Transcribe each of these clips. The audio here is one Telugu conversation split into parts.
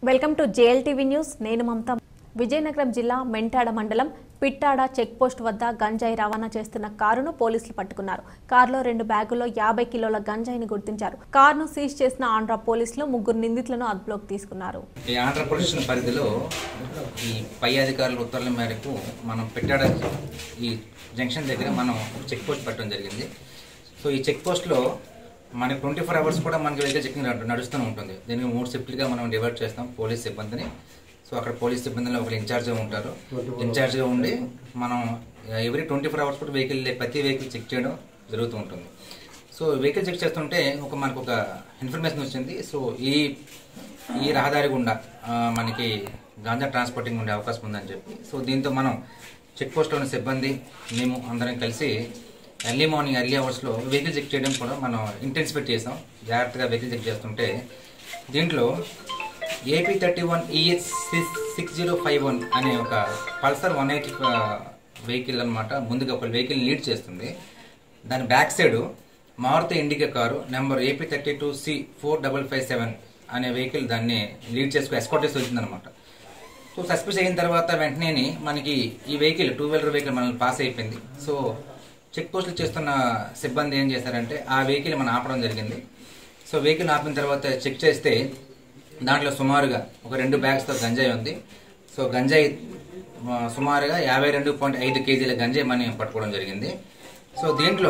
వెల్కమ్ టు జేఎల్టీవీ న్యూస్ నేను మమత విజయనగరం జిల్లా మెంటాడ మండలం పిట్టాడ చెక్ పోస్ట్ వద్ద గంజాయి రవాణా చేస్తున్న కారును పోలీసులు పట్టుకున్నారు కారులో రెండు బ్యాగుల్లో యాభై కిలోల గంజాయిని గుర్తించారు కారును సీజ్ చేసిన ఆంధ్ర పోలీసులు ముగ్గురు నిందితులను అదుపులోకి తీసుకున్నారు ఈ ఆంధ్రప్రదేశ్ పరిధిలో ఈ పై అధికారుల ఉత్తర్వుల మేరకు మనం పెట్టాడ ఈ జంక్షన్ దగ్గర మనం చెక్ పోస్ట్ పెట్టడం జరిగింది సో ఈ చెక్ పోస్ట్లో మనకి ట్వంటీ ఫోర్ అవర్స్ కూడా మనకి వెహికల్ చెకింగ్ నడు- నడుస్తూనే ఉంటుంది దీనికి మూడు షిఫ్ట్లుగా మనం డివైడ్ చేస్తాం పోలీస్ సిబ్బందిని సో అక్కడ పోలీస్ సిబ్బందిలో ఒకరు ఇన్ఛార్జ్గా ఉంటారు ఇన్ఛార్జ్గా ఉండి మనం ఎవ్రీ ట్వంటీ ఫోర్ అవర్స్ కూడా వెహికల్ ప్రతి వెహికల్ చెక్ చేయడం జరుగుతూ ఉంటుంది సో వెహికల్ చెక్ చేస్తుంటే ఒక మనకు ఒక ఇన్ఫర్మేషన్ వచ్చింది సో ఈ ఈ రహదారి గుండా ఆ, మనకి గాంజా ట్రాన్స్పోర్టింగ్ ఉండే అవకాశం ఉందని చెప్పి సో దీంతో మనం చెక్ పోస్ట్లోని సిబ్బంది మేము అందరం కలిసి ఎర్లీ మార్నింగ్ ఎర్లీ అవర్స్లో వెహికల్ చెక్ చేయడం కూడా మనం ఇంటెన్సిఫైట్ చేసాం జాగ్రత్తగా వెహికల్ చెక్ చేస్తుంటే దీంట్లో AP thirty one EH six zero five one అనే ఒక పల్సర్ వన్ ఎయిటీ వెహికల్ అనమాట ముందుగా ఒక వెహికల్ లీడ్ చేస్తుంది దాని back side Maruti Indica car number AP thirty two C four double five seven అనే వెహికల్ దాన్ని లీడ్ చేసుకుని ఎస్కాట్ చేసి వచ్చిందనమాట సో సస్పెన్స్ అయిన తర్వాత వెంటనే మనకి ఈ వెహికల్ టూ వీలర్ వెహికల్ మనల్ని పాస్ అయిపోయింది సో చెక్ పోస్టులు చేస్తున్న సిబ్బంది ఏం చేశారంటే ఆ వెహికల్ మనం ఆపడం జరిగింది సో వెహికల్ ఆపిన తర్వాత చెక్ చేస్తే దాంట్లో సుమారుగా ఒక రెండు బ్యాగ్స్తో గంజాయి ఉంది సో గంజాయి ఆ, సుమారుగా యాభై రెండు పాయింట్ ఐదు కేజీల గంజాయి మనం పట్టుకోవడం జరిగింది సో దీంట్లో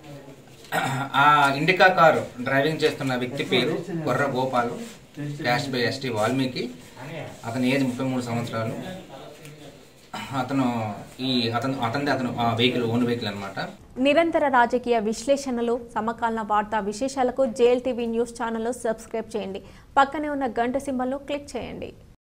ఆ ఇండికా కారు డ్రైవింగ్ చేస్తున్న వ్యక్తి పేరు కొర్ర గోపాలు క్యాష్ బై ఎస్టీ వాల్మీకి అతని ఏజ్ ముప్పై మూడు సంవత్సరాలు అతను ఈ అతను అతనిది అతను ఆ వెహికల్ ఓన్ వెహికల్ అనమాట నిరంతర రాజకీయ విశ్లేషణలు సమకాలీన వార్తా విశేషాలకు జేఎల్టీవీ న్యూస్ ఛానల్ సబ్స్క్రైబ్ చేయండి పక్కనే ఉన్న గంట సింబల్ను క్లిక్ చేయండి